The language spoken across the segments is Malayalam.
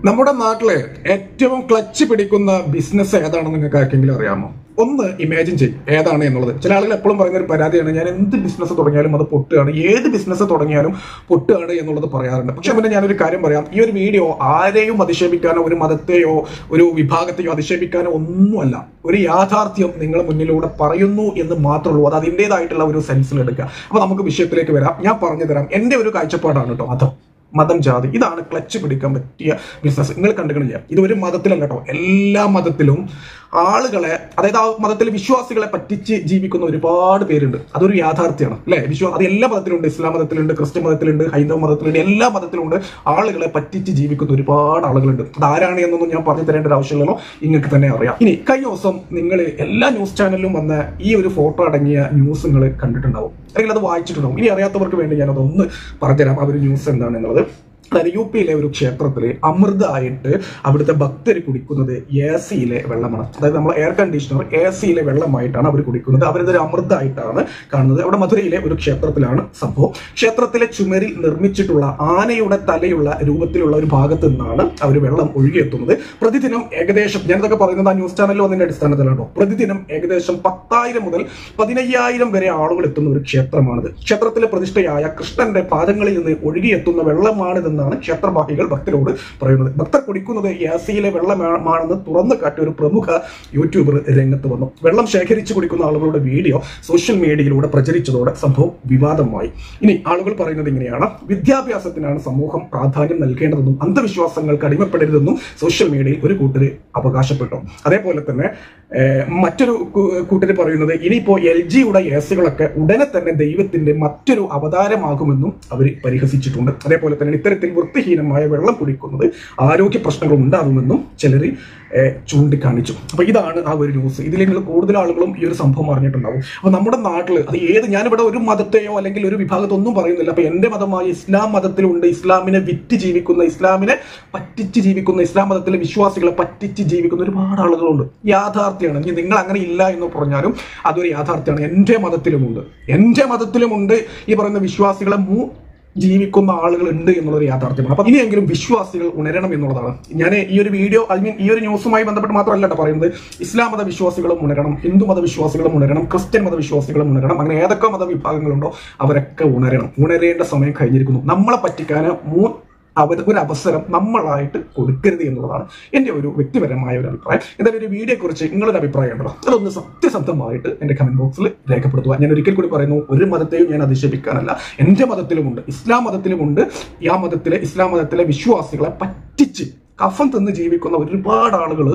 നമ്മുടെ നാട്ടിലെ ഏറ്റവും ക്ലച്ച് പിടിക്കുന്ന ബിസിനസ് ഏതാണെന്ന് നിങ്ങൾക്ക് ആർക്കെങ്കിലും അറിയാമോ ഒന്ന് ഇമാജിൻ ചെയ്യും ഏതാണ് എന്നുള്ളത് ചില ആളുകൾ എപ്പോഴും പറയുന്ന ഒരു പരാതിയാണ് ഞാൻ എന്ത് ബിസിനസ് തുടങ്ങിയാലും അത് പൊട്ടുകയാണ് ഏത് ബിസിനസ് തുടങ്ങിയാലും പൊട്ടുകയാണ് എന്നുള്ളത് പറയാറുണ്ട് പക്ഷെ പിന്നെ ഞാനൊരു കാര്യം പറയാം ഈ ഒരു വീഡിയോ ആരെയും അധിക്ഷേപിക്കാനോ ഒരു മതത്തെയോ ഒരു വിഭാഗത്തെയോ അധിക്ഷേപിക്കാനോ ഒന്നുമല്ല ഒരു യാഥാർത്ഥ്യം നിങ്ങൾ മുന്നിലൂടെ പറയുന്നു എന്ന് മാത്രമേ ഉള്ളൂ അത് അതിൻ്റെതായിട്ടുള്ള ഒരു സെൻസിൽ എടുക്കുക അപ്പൊ നമുക്ക് വിഷയത്തിലേക്ക് വരാം ഞാൻ പറഞ്ഞു തരാം എന്റെ ഒരു കാഴ്ചപ്പാടാണ് കേട്ടോ മതം മതം ജാതി ഇതാണ് ക്ലച്ച് പിടിക്കാൻ പറ്റിയ ബിസിനസ് നിങ്ങൾ കണ്ടുകളില്ല ഇത് ഒരു മതത്തിലല്ല കേട്ടോ എല്ലാ മതത്തിലും ആളുകളെ അതായത് ആ മതത്തിലെ വിശ്വാസികളെ പറ്റിച്ച് ജീവിക്കുന്ന ഒരുപാട് പേരുണ്ട് അതൊരു യാഥാർത്ഥ്യമാണ് അല്ലെ വിശ്വാസം അത് എല്ലാ മതത്തിലുണ്ട് ഇസ്ലാം മതത്തിലുണ്ട് ക്രിസ്ത്യൻ മതത്തിലുണ്ട് ഹൈന്ദവ മതത്തിലുണ്ട് എല്ലാ മതത്തിലുണ്ട് ആളുകളെ പറ്റിച്ച് ജീവിക്കുന്ന ഒരുപാട് ആളുകളുണ്ട് അത് ആരാണ് എന്നൊന്നും ഞാൻ പറഞ്ഞു തരേണ്ട ഒരു ആവശ്യമില്ലല്ലോ നിങ്ങൾക്ക് തന്നെ അറിയാം ഇനി കഴിഞ്ഞ ദിവസം നിങ്ങൾ എല്ലാ ന്യൂസ് ചാനലിലും വന്ന ഈ ഒരു ഫോട്ടോ അടങ്ങിയ ന്യൂസ് നിങ്ങൾ കണ്ടിട്ടുണ്ടാവും അല്ലെങ്കിൽ അത് വായിച്ചിട്ടുണ്ടാവും ഇനി അറിയാത്തവർക്ക് വേണ്ടി ഞാനത് ഒന്ന് പറഞ്ഞുതരാം ആ ഒരു ന്യൂസ് എന്താണെന്നുള്ളത് അതായത് യു പിയിലെ ഒരു ക്ഷേത്രത്തിൽ അമൃതമായിട്ട് അവിടുത്തെ ഭക്തർ കുടിക്കുന്നത് എ സിയിലെ വെള്ളമാണ് അതായത് നമ്മൾ എയർ കണ്ടീഷണർ എ സിയിലെ വെള്ളമായിട്ടാണ് അവർ കുടിക്കുന്നത് അവരിതൊരു അമൃതമായിട്ടാണ് കാണുന്നത് അവിടെ മധുരയിലെ ഒരു ക്ഷേത്രത്തിലാണ് സംഭവം ക്ഷേത്രത്തിലെ ചുമരിൽ നിർമ്മിച്ചിട്ടുള്ള ആനയുടെ തലയുള്ള രൂപത്തിലുള്ള ഒരു ഭാഗത്ത് നിന്നാണ് അവർ വെള്ളം ഒഴുകിയെത്തുന്നത് പ്രതിദിനം ഏകദേശം ഞാനിതൊക്കെ പറയുന്നത് ആ ന്യൂസ് ചാനലിൽ വന്നതിന്റെ അടിസ്ഥാനത്തിലാണോ പ്രതിദിനം ഏകദേശം പത്തായിരം മുതൽ പതിനയ്യായിരം വരെ ആളുകൾ എത്തുന്ന ഒരു ക്ഷേത്രമാണിത് ക്ഷേത്രത്തിലെ പ്രതിഷ്ഠയായ കൃഷ്ണന്റെ പാദങ്ങളിൽ നിന്ന് ഒഴുകിയെത്തുന്ന വെള്ളമാണിതെന്നാണ് ക്ഷേത്രവാഹികൾ ഭക്തരോട് പറയുന്നത് ഭക്തർ കുടിക്കുന്നത് യാസിയിലെ വെള്ളമാണെന്ന് തുറന്നു കാട്ടിയ ഒരു പ്രമുഖ യൂട്യൂബർ രംഗത്ത് വന്നു വെള്ളം ശേഖരിച്ചു കുടിക്കുന്ന ആളുകളുടെ വീഡിയോ സോഷ്യൽ മീഡിയയിലൂടെ പ്രചരിച്ചതോടെ സംഭവം വിവാദമായി ഇനി ആളുകൾ പറയുന്നത് ഇങ്ങനെയാണ് വിദ്യാഭ്യാസത്തിനാണ് സമൂഹം പ്രാധാന്യം നൽകേണ്ടതെന്നും അന്ധവിശ്വാസങ്ങൾക്ക് അടിമപ്പെടരുതെന്നും സോഷ്യൽ മീഡിയയിൽ ഒരു കൂട്ടര് അവകാശപ്പെട്ടു അതേപോലെ തന്നെ ഏഹ്, മറ്റൊരു കൂ- കൂട്ടര് പറയുന്നത് ഇനിയിപ്പോ എൽ ജിയുടെ എസുകളൊക്കെ ഉടനെ തന്നെ ദൈവത്തിന്റെ മറ്റൊരു അവതാരമാകുമെന്നും അവർ പരിഹസിച്ചിട്ടുണ്ട് അതേപോലെ തന്നെ ഇത്തരത്തിൽ വൃത്തിഹീനമായ വെള്ളം കുടിക്കുന്നത് ആരോഗ്യ പ്രശ്നങ്ങൾ ഉണ്ടാകുമെന്നും ചിലർ ചൂണ്ടിക്കാണിച്ചു അപ്പൊ ഇതാണ് ആ ഒരു ന്യൂസ് ഇതിൽ നിങ്ങൾ കൂടുതൽ ആളുകളും ഈ ഒരു സംഭവം അറിഞ്ഞിട്ടുണ്ടാവും അപ്പൊ നമ്മുടെ നാട്ടിൽ അത് ഏത് ഞാനിവിടെ ഒരു മതത്തെയോ അല്ലെങ്കിൽ ഒരു വിഭാഗത്തൊന്നും പറയുന്നില്ല അപ്പൊ എന്റെ മതമായ ഇസ്ലാം മതത്തിലുണ്ട് ഇസ്ലാമിനെ വിറ്റ് ജീവിക്കുന്ന ഇസ്ലാമിനെ പറ്റിച്ച് ജീവിക്കുന്ന ഇസ്ലാം മതത്തിലെ വിശ്വാസികളെ പറ്റിച്ച് ജീവിക്കുന്ന ഒരുപാട് ആളുകളുണ്ട് യാഥാർത്ഥ്യമാണ് ഇനി നിങ്ങൾ അങ്ങനെ ഇല്ല എന്ന് പറഞ്ഞാലും അതൊരു യാഥാർത്ഥ്യമാണ് എന്റെ മതത്തിലുമുണ്ട് എന്റെ മതത്തിലുമുണ്ട് ഈ പറയുന്ന വിശ്വാസികളെ മൂ ജീവിക്കുന്ന ആളുകൾ ഉണ്ട് എന്നുള്ളൊരു യാഥാർത്ഥ്യമാണ് അപ്പൊ ഇനിയെങ്കിലും വിശ്വാസികൾ ഉണരണം എന്നുള്ളതാണ് ഞാൻ ഈ ഒരു വീഡിയോ ഐ മീൻ ഈ ഒരു ന്യൂസുമായി ബന്ധപ്പെട്ട് മാത്രമല്ല കേട്ടോ പറയുന്നത് ഇസ്ലാം മത വിശ്വാസികളും ഉണരണം ഹിന്ദു മത വിശ്വാസികളും ഉണരണം ക്രിസ്ത്യൻ മത വിശ്വാസികളും ഉണരണം അങ്ങനെ ഏതൊക്കെ മതവിഭാഗങ്ങളുണ്ടോ അവരൊക്കെ ഉണരണം ഉണരേണ്ട സമയം കഴിഞ്ഞിരിക്കുന്നു നമ്മളെ പറ്റിക്കാൻ മൂ അവർ ഒരു അവസരം നമ്മളായിട്ട് കൊടുക്കരുത് എന്നുള്ളതാണ് എൻ്റെ ഒരു വ്യക്തിപരമായ ഒരു അഭിപ്രായം എന്തായാലും ഒരു വീഡിയോ കുറിച്ച് നിങ്ങളൊരു അഭിപ്രായം ഉണ്ടോ അതൊന്ന് സത്യസന്ധമായിട്ട് എൻ്റെ കമന്റ് ബോക്സിൽ രേഖപ്പെടുത്തുക ഞാൻ ഒരിക്കൽ കൂടി പറയുന്നു ഒരു മതത്തെയും ഞാൻ അധിക്ഷേപിക്കാനല്ല എൻ്റെ മതത്തിലുമുണ്ട് ഇസ്ലാം മതത്തിലുമുണ്ട് ഈ ആ മതത്തിലെ ഇസ്ലാം മതത്തിലെ വിശ്വാസികളെ പറ്റിച്ച് കഫം തിന്ന് ജീവിക്കുന്ന ഒരുപാട് ആളുകൾ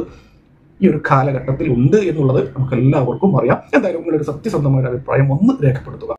ഈ ഒരു കാലഘട്ടത്തിൽ ഉണ്ട് എന്നുള്ളത് നമുക്ക് എല്ലാവർക്കും അറിയാം എന്തായാലും നിങ്ങളൊരു സത്യസന്ധമായ ഒരു അഭിപ്രായം ഒന്ന് രേഖപ്പെടുത്തുക